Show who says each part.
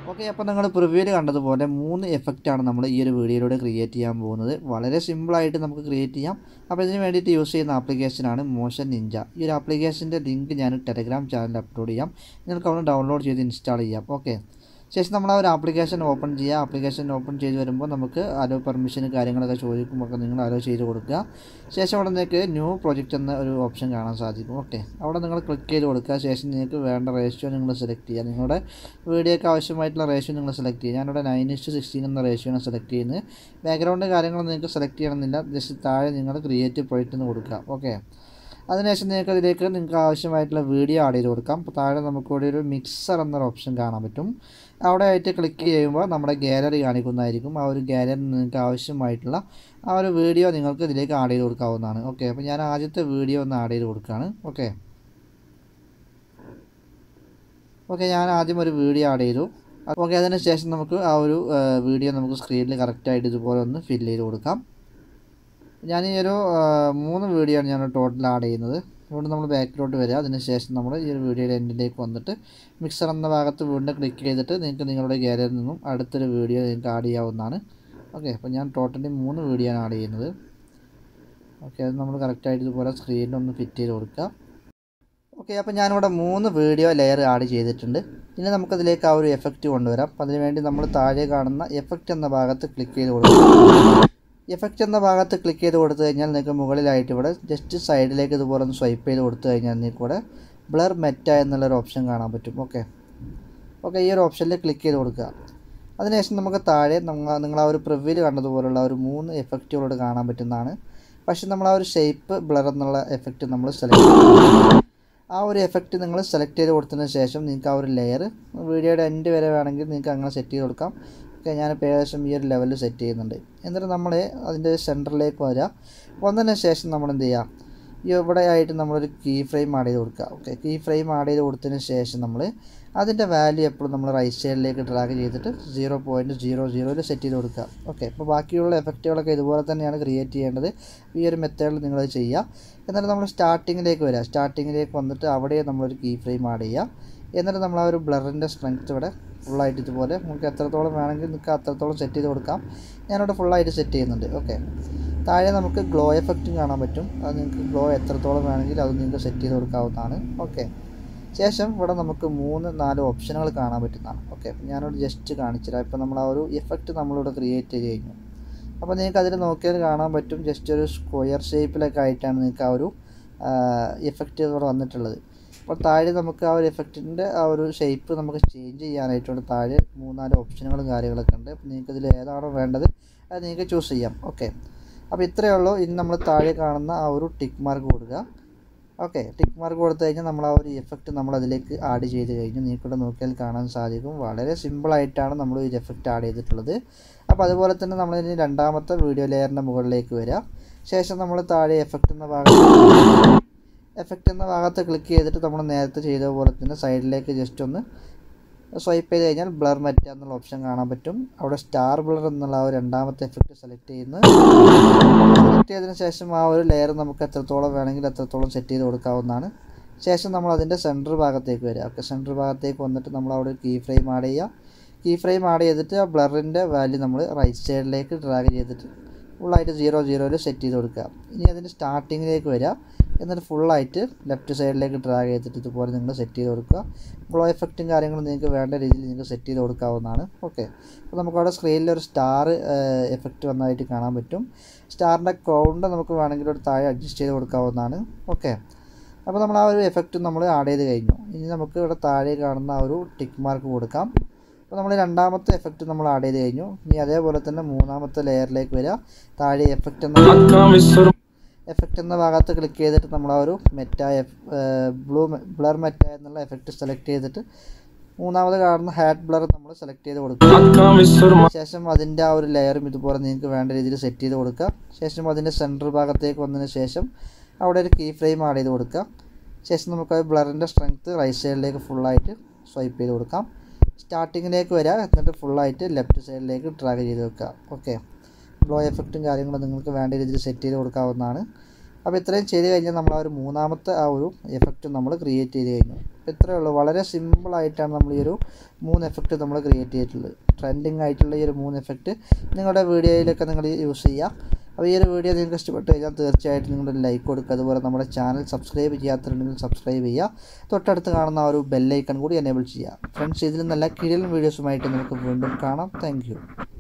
Speaker 1: okay അപ്പോൾ നിങ്ങൾ പ്രിവ്യൂവിൽ കണ്ടതുപോലെ മൂന്ന് എഫക്റ്റാണ് നമ്മൾ ഈ ഒരു വീഡിയോയിലൂടെ ക്രിയേറ്റ് ചെയ്യാൻ പോകുന്നത് വളരെ സിമ്പിളായിട്ട് നമുക്ക് ക്രിയേറ്റ് ചെയ്യാം അപ്പോൾ ഇതിന് വേണ്ടിയിട്ട് യൂസ് ചെയ്യുന്ന ആപ്ലിക്കേഷനാണ് മോഷൻ നിഞ്ച ഈ ഒരു ആപ്ലിക്കേഷൻ്റെ ലിങ്ക് ഞാൻ ടെലഗ്രാം ചാനലിൽ അപ്ലോഡ് ചെയ്യാം നിങ്ങൾക്ക് അവിടെ ഡൗൺലോഡ് ചെയ്ത് ഇൻസ്റ്റാൾ ചെയ്യാം ഓക്കെ ശേഷം നമ്മൾ ആ ഒരു ആപ്ലിക്കേഷൻ ഓപ്പൺ ചെയ്യുക ആപ്ലിക്കേഷൻ ഓപ്പൺ ചെയ്ത് വരുമ്പോൾ നമുക്ക് അലോ പെർമിഷൻ കാര്യങ്ങളൊക്കെ ചോദിക്കുമ്പോൾ നിങ്ങൾ അലോ ചെയ്ത് കൊടുക്കുക ശേഷം അവിടെ നിങ്ങൾക്ക് ന്യൂ പ്രൊജക്റ്റ് എന്ന ഒരു ഓപ്ഷൻ കാണാൻ സാധിക്കും ഓക്കെ അവിടെ നിങ്ങൾ ക്ലിക്ക് ചെയ്ത് കൊടുക്കുക ശേഷം നിങ്ങൾക്ക് വേണ്ട റേഷ്യോ നിങ്ങൾ സെലക്ട് ചെയ്യുക നിങ്ങളുടെ വീഡിയോയ്ക്ക് ആവശ്യമായിട്ടുള്ള റേഷ്യോ നിങ്ങൾ സെലക്ട് ചെയ്യുക ഞാനിവിടെ നയൻ ഇസ്റ്റ് സിക്സ്റ്റീൻ എന്ന റേഷ്യോ ആണ് സെലക്ട് ചെയ്യുന്നത് ബാക്ക്ഗ്രൗണ്ട് കാര്യങ്ങൾ നിങ്ങൾക്ക് സെലക്ട് ചെയ്യണമെന്നില്ല ജസ്റ്റ് താഴെ നിങ്ങൾ ക്രിയേറ്റീവ് പ്രൊജക്റ്റ് എന്ന് കൊടുക്കുക ഓക്കെ അതിനുശേഷം നിങ്ങൾക്ക് അതിലേക്ക് നിങ്ങൾക്ക് ആവശ്യമായിട്ടുള്ള വീഡിയോ ആഡ് ചെയ്ത് കൊടുക്കാം അപ്പോൾ താഴെ നമുക്ക് ഇവിടെ ഒരു മിക്സർ എന്നൊരു ഓപ്ഷൻ കാണാൻ പറ്റും അവിടെ ആയിട്ട് ക്ലിക്ക് ചെയ്യുമ്പോൾ നമ്മുടെ ഗാലറി കാണിക്കുന്നതായിരിക്കും ആ ഒരു ഗാലറി നിങ്ങൾക്ക് ആവശ്യമായിട്ടുള്ള ആ ഒരു വീഡിയോ നിങ്ങൾക്ക് ഇതിലേക്ക് ആഡ് ചെയ്ത് കൊടുക്കാവുന്നതാണ് ഓക്കെ അപ്പോൾ ഞാൻ ആദ്യത്തെ വീഡിയോ ഒന്ന് ആഡ് ചെയ്ത് കൊടുക്കുകയാണ് ഓക്കെ ഓക്കെ ഞാൻ ആദ്യം ഒരു വീഡിയോ ആഡ് ചെയ്തു ഓക്കെ അതിന് ശേഷം നമുക്ക് ആ ഒരു വീഡിയോ നമുക്ക് സ്ക്രീനിൽ കറക്റ്റായിട്ട് ഇതുപോലെ ഒന്ന് ഫില്ല് ചെയ്ത് കൊടുക്കാം ഞാൻ ഈ ഒരു മൂന്ന് വീഡിയോ ആണ് ഞാൻ ടോട്ടൽ ആഡ് ചെയ്യുന്നത് ഇവിടെ നമ്മൾ ബാക്കിലോട്ട് വരിക അതിനുശേഷം നമ്മൾ ഈ ഒരു വീഡിയോയുടെ എൻഡിലേക്ക് വന്നിട്ട് മിക്സർ എന്ന ഭാഗത്ത് വീണ്ടും ക്ലിക്ക് ചെയ്തിട്ട് നിങ്ങൾക്ക് നിങ്ങളുടെ ഗാലറിയിൽ നിന്നും അടുത്തൊരു വീഡിയോ നിങ്ങൾക്ക് ആഡ് ചെയ്യാവുന്നതാണ് ഓക്കെ അപ്പോൾ ഞാൻ ടോട്ടലി മൂന്ന് വീഡിയോ ആണ് ആഡ് ചെയ്യുന്നത് ഓക്കെ അത് നമ്മൾ കറക്റ്റായിട്ട് ഇതുപോലെ സ്ക്രീനിൽ ഒന്ന് ഫിറ്റ് ചെയ്ത് കൊടുക്കുക ഓക്കെ അപ്പോൾ ഞാനിവിടെ മൂന്ന് വീഡിയോ ലെയർ ആഡ് ചെയ്തിട്ടുണ്ട് ഇനി നമുക്കതിലേക്ക് ആ ഒരു എഫക്റ്റ് കൊണ്ടുവരാം അപ്പോൾ അതിനുവേണ്ടി നമ്മൾ താഴെ കാണുന്ന എഫക്റ്റ് എന്ന ഭാഗത്ത് ക്ലിക്ക് ചെയ്ത് കൊടുക്കുക എഫക്റ്റ് എന്ന ഭാഗത്ത് ക്ലിക്ക് ചെയ്ത് കൊടുത്തു കഴിഞ്ഞാൽ നിങ്ങൾക്ക് മുകളിലായിട്ട് ഇവിടെ ജസ്റ്റ് സൈഡിലേക്ക് ഇതുപോലെ ഒന്ന് സ്വൈപ്പ് ചെയ്ത് കൊടുത്തു കഴിഞ്ഞാൽ നിങ്ങൾക്ക് ഇവിടെ ബ്ലർ മെറ്റ എന്നുള്ളൊരു ഓപ്ഷൻ കാണാൻ പറ്റും ഓക്കെ ഓക്കെ ഈ ഒരു ഓപ്ഷനിൽ ക്ലിക്ക് ചെയ്ത് കൊടുക്കുക അതിനുശേഷം നമുക്ക് താഴെ നിങ്ങൾ നിങ്ങൾ ആ ഒരു പ്രിവ്യൂവിൽ കണ്ടതുപോലുള്ള ഒരു മൂന്ന് എഫക്റ്റുകളോട് കാണാൻ പറ്റുന്നതാണ് പക്ഷെ നമ്മൾ ആ ഒരു ഷേപ്പ് ബ്ലർ എന്നുള്ള എഫക്റ്റ് നമ്മൾ സെലക്ട് ചെയ്യും ആ ഒരു എഫക്റ്റ് നിങ്ങൾ സെലക്ട് ചെയ്ത് കൊടുത്തതിന് ശേഷം നിങ്ങൾക്ക് ആ ഒരു ലെയർ വീഡിയോയുടെ എൻഡ് വരെ വേണമെങ്കിൽ നിങ്ങൾക്ക് അങ്ങനെ സെറ്റ് ചെയ്ത് കൊടുക്കാം ഓക്കെ ഞാനിപ്പോൾ ഏകദേശം ഈ ഒരു ലെവലിൽ സെറ്റ് ചെയ്യുന്നുണ്ട് എന്നിട്ട് നമ്മൾ അതിൻ്റെ സെൻറ്ററിലേക്ക് വരിക വന്നതിന് ശേഷം നമ്മൾ എന്ത് ചെയ്യുക ഈ ഇവിടെ ആയിട്ട് നമ്മളൊരു കീ ഫ്രെയിം ആഡ് ചെയ്ത് കൊടുക്കുക ഓക്കെ കീ ഫ്രെയിം ആഡ് ചെയ്ത് കൊടുത്തതിന് ശേഷം നമ്മൾ അതിൻ്റെ വാല്യൂ എപ്പോഴും നമ്മൾ റൈറ്റ് സൈഡിലേക്ക് ഡ്രാഗ് ചെയ്തിട്ട് സീറോ പോയിൻറ്റ് സീറോ സീറോയിൽ സെറ്റ് ചെയ്ത് കൊടുക്കുക ഓക്കെ അപ്പോൾ ബാക്കിയുള്ള എഫക്റ്റുകളൊക്കെ ഇതുപോലെ തന്നെയാണ് ക്രിയേറ്റ് ചെയ്യേണ്ടത് ഈ ഒരു മെത്തേഡിൽ നിങ്ങൾ ചെയ്യുക എന്നിട്ട് നമ്മൾ സ്റ്റാർട്ടിങ്ങിലേക്ക് വരിക സ്റ്റാർട്ടിങ്ങിലേക്ക് വന്നിട്ട് അവിടെ നമ്മളൊരു കീ ഫ്രെയിം ആഡ് ചെയ്യുക എന്നിട്ട് നമ്മൾ ആ ഒരു ബ്ലറിൻ്റെ സ്ട്രെങ്ത് ഇവിടെ ഫുള്ളായിട്ട് ഇതുപോലെ നമുക്ക് എത്രത്തോളം വേണമെങ്കിൽ നിങ്ങൾക്ക് അത്രത്തോളം സെറ്റ് ചെയ്ത് കൊടുക്കാം ഞാനിവിടെ ഫുള്ളായിട്ട് സെറ്റ് ചെയ്യുന്നുണ്ട് ഓക്കെ താഴെ നമുക്ക് ഗ്ലോ എഫക്റ്റും കാണാൻ പറ്റും അത് നിങ്ങൾക്ക് ഗ്ലോ എത്രത്തോളം വേണമെങ്കിൽ അത് നിങ്ങൾക്ക് സെറ്റ് ചെയ്ത് കൊടുക്കാവുന്നതാണ് ഓക്കെ ശേഷം ഇവിടെ നമുക്ക് മൂന്ന് നാല് ഓപ്ഷനുകൾ കാണാൻ പറ്റുന്നതാണ് ഓക്കെ അപ്പോൾ ഞാനിവിടെ ജസ്റ്റ് കാണിച്ചുതരാം ഇപ്പോൾ നമ്മൾ ആ ഒരു എഫക്റ്റ് നമ്മളിവിടെ ക്രിയേറ്റ് ചെയ്ത് കഴിഞ്ഞു അപ്പോൾ നിങ്ങൾക്ക് അതിൽ നോക്കിയാൽ കാണാൻ പറ്റും ജസ്റ്റ് ഒരു സ്ക്വയർ ഷേപ്പിലൊക്കെ ആയിട്ടാണ് നിങ്ങൾക്ക് ആ ഒരു എഫക്റ്റ് ഇവിടെ വന്നിട്ടുള്ളത് അപ്പോൾ താഴെ നമുക്ക് ആ ഒരു എഫക്റ്റിൻ്റെ ആ ഒരു ഷേപ്പ് നമുക്ക് ചേഞ്ച് ചെയ്യാനായിട്ടുണ്ട് താഴെ മൂന്നാല് ഓപ്ഷനുകളും കാര്യങ്ങളൊക്കെ ഉണ്ട് അപ്പോൾ നിങ്ങൾക്ക് ഇതിൽ ഏതാണോ വേണ്ടത് അത് നിങ്ങൾക്ക് ചൂസ് ചെയ്യാം ഓക്കെ അപ്പോൾ ഇത്രയേ ഉള്ളൂ ഇനി നമ്മൾ താഴെ കാണുന്ന ആ ഒരു ടിക്ക് മാർക്ക് കൊടുക്കുക ഓക്കെ ടിക്ക് മാർക്ക് കൊടുത്തു കഴിഞ്ഞാൽ നമ്മൾ ആ ഒരു എഫക്റ്റ് നമ്മൾ അതിലേക്ക് ആഡ് ചെയ്ത് കഴിഞ്ഞു നിങ്ങൾക്കിവിടെ നോക്കിയാൽ കാണാൻ സാധിക്കും വളരെ സിമ്പിളായിട്ടാണ് നമ്മൾ ഈ എഫക്റ്റ് ആഡ് ചെയ്തിട്ടുള്ളത് അപ്പോൾ അതുപോലെ തന്നെ നമ്മൾ ഇനി രണ്ടാമത്തെ വീഡിയോ ലെയറിൻ്റെ മുകളിലേക്ക് വരിക ശേഷം നമ്മൾ താഴെ എഫക്റ്റ് എന്ന ഭാഗത്ത് എഫക്റ്റ് എന്ന ഭാഗത്ത് ക്ലിക്ക് ചെയ്തിട്ട് നമ്മൾ നേരത്തെ ചെയ്ത പോലെ തന്നെ സൈഡിലേക്ക് ജസ്റ്റ് ഒന്ന് സ്വൈപ്പ് ചെയ്ത് കഴിഞ്ഞാൽ ബ്ലർ മറ്റ എന്നുള്ള ഓപ്ഷൻ കാണാൻ പറ്റും അവിടെ സ്റ്റാർ ബ്ലർ എന്നുള്ള ആ ഒരു രണ്ടാമത്തെ എഫക്റ്റ് സെലക്ട് ചെയ്യുന്നു സെലക്ട് ചെയ്തതിന് ശേഷം ആ ഒരു ലെയർ നമുക്ക് എത്രത്തോളം വേണമെങ്കിൽ എത്രത്തോളം സെറ്റ് ചെയ്ത് കൊടുക്കാവുന്നതാണ് ശേഷം നമ്മൾ അതിൻ്റെ സെൻറ്റർ ഭാഗത്തേക്ക് വരിക ഓക്കെ സെൻറ്റർ ഭാഗത്തേക്ക് വന്നിട്ട് നമ്മൾ അവിടെ കീ ഫ്രെയിം ആഡ് ചെയ്യുക കീ ഫ്രെയിം ആഡ് ചെയ്തിട്ട് ആ ബ്ലറിൻ്റെ വാല്യൂ നമ്മൾ റൈറ്റ് സൈഡിലേക്ക് ഡ്രാഗ് ചെയ്തിട്ട് ഫുള്ളായിട്ട് സീറോ സീറോയിൽ സെറ്റ് ചെയ്ത് കൊടുക്കുക ഇനി അതിൻ്റെ സ്റ്റാർട്ടിങ്ങിലേക്ക് വരിക എന്നിട്ട് ഫുള്ളായിട്ട് ലെഫ്റ്റ് സൈഡിലേക്ക് ഡ്രാഗ് ചെയ്തിട്ട് ഇതുപോലെ നിങ്ങൾ സെറ്റ് ചെയ്ത് കൊടുക്കുക ഗ്ലോ എഫക്റ്റും കാര്യങ്ങളും നിങ്ങൾക്ക് വേണ്ട രീതിയിൽ നിങ്ങൾക്ക് സെറ്റ് ചെയ്ത് കൊടുക്കാവുന്നതാണ് ഓക്കെ അപ്പോൾ നമുക്കവിടെ സ്ക്രീനിൽ ഒരു സ്റ്റാർ എഫക്റ്റ് വന്നതായിട്ട് കാണാൻ പറ്റും സ്റ്റാറിൻ്റെ കൗണ്ട് നമുക്ക് വേണമെങ്കിൽ ഒരു താഴെ അഡ്ജസ്റ്റ് ചെയ്ത് കൊടുക്കാവുന്നതാണ് ഓക്കെ അപ്പോൾ നമ്മൾ ആ ഒരു എഫക്റ്റ് നമ്മൾ ആഡ് ചെയ്ത് കഴിഞ്ഞു ഇനി നമുക്ക് ഇവിടെ താഴെ കാണുന്ന ആ ഒരു ടിക്ക് മാർക്ക് കൊടുക്കാം അപ്പോൾ നമ്മൾ രണ്ടാമത്തെ എഫക്റ്റ് നമ്മൾ ആഡ് ചെയ്ത് കഴിഞ്ഞു ഇനി അതേപോലെ തന്നെ മൂന്നാമത്തെ ലെയറിലേക്ക് വരിക താഴെ എഫക്റ്റ് എന്ന എഫക്റ്റ് എന്ന ഭാഗത്ത് ക്ലിക്ക് ചെയ്തിട്ട് നമ്മൾ ആ ഒരു മെറ്റ എഫ് ബ്ലൂ ബ്ലർ മെറ്റ എന്നുള്ള എഫക്റ്റ് സെലക്ട് ചെയ്തിട്ട് മൂന്നാമത് കാണുന്ന ഹാറ്റ് ബ്ലർ നമ്മൾ സെലക്ട് ചെയ്ത് കൊടുക്കുക ശേഷം അതിൻ്റെ ആ ഒരു ലെയറും ഇതുപോലെ നിങ്ങൾക്ക് വേണ്ട രീതിയിൽ സെറ്റ് ചെയ്ത് കൊടുക്കുക ശേഷം അതിൻ്റെ സെൻറ്റർ ഭാഗത്തേക്ക് വന്നതിന് ശേഷം അവിടെ ഒരു കീ ഫ്രെയിം ആഡ് ചെയ്ത് കൊടുക്കുക ശേഷം നമുക്ക് ആ ബ്ലറിൻ്റെ സ്ട്രെങ്ത്ത് റൈറ്റ് സൈഡിലേക്ക് ഫുള്ളായിട്ട് സ്വൈപ്പ് ചെയ്ത് കൊടുക്കാം സ്റ്റാർട്ടിങ്ങിലേക്ക് വരിക എന്നിട്ട് ഫുള്ളായിട്ട് ലെഫ്റ്റ് സൈഡിലേക്ക് ഡ്രാഗ് ചെയ്ത് വെക്കുക ഓക്കെ ഗ്ലോ എഫക്റ്റും കാര്യങ്ങളും നിങ്ങൾക്ക് വേണ്ട രീതിയിൽ സെറ്റ് ചെയ്ത് കൊടുക്കാവുന്നതാണ് അപ്പോൾ ഇത്രയും ചെയ്ത് കഴിഞ്ഞാൽ നമ്മൾ ആ ഒരു മൂന്നാമത്തെ ആ ഒരു എഫക്റ്റ് നമ്മൾ ക്രിയേറ്റ് ചെയ്ത് കഴിഞ്ഞു അപ്പോൾ ഇത്രയേ ഉള്ളൂ വളരെ സിമ്പിളായിട്ടാണ് നമ്മൾ ഈ ഒരു മൂന്ന് എഫക്റ്റ് നമ്മൾ ക്രിയേറ്റ് ചെയ്തിട്ടുള്ളത് ട്രെൻഡിങ് ആയിട്ടുള്ള ഈ ഒരു മൂന്ന് എഫക്റ്റ് നിങ്ങളുടെ വീഡിയോയിലൊക്കെ നിങ്ങൾ യൂസ് ചെയ്യുക അപ്പോൾ ഈ ഒരു വീഡിയോ നിങ്ങൾക്ക് ഇഷ്ടപ്പെട്ട് കഴിഞ്ഞാൽ തീർച്ചയായിട്ടും നിങ്ങളൊരു ലൈക്ക് കൊടുക്കുക അതുപോലെ നമ്മുടെ ചാനൽ സബ്സ്ക്രൈബ് ചെയ്യാത്തുണ്ടെങ്കിൽ സബ്സ്ക്രൈബ് ചെയ്യുക തൊട്ടടുത്ത് കാണുന്ന ആ ഒരു ബെല്ലൈക്കൺ കൂടി എനേബിൾ ചെയ്യുക ഫ്രണ്ട്സ് ഇതിൽ നല്ല കിഴിൽ വീഡിയോസുമായിട്ട് നമുക്ക് വീണ്ടും കാണാം താങ്ക്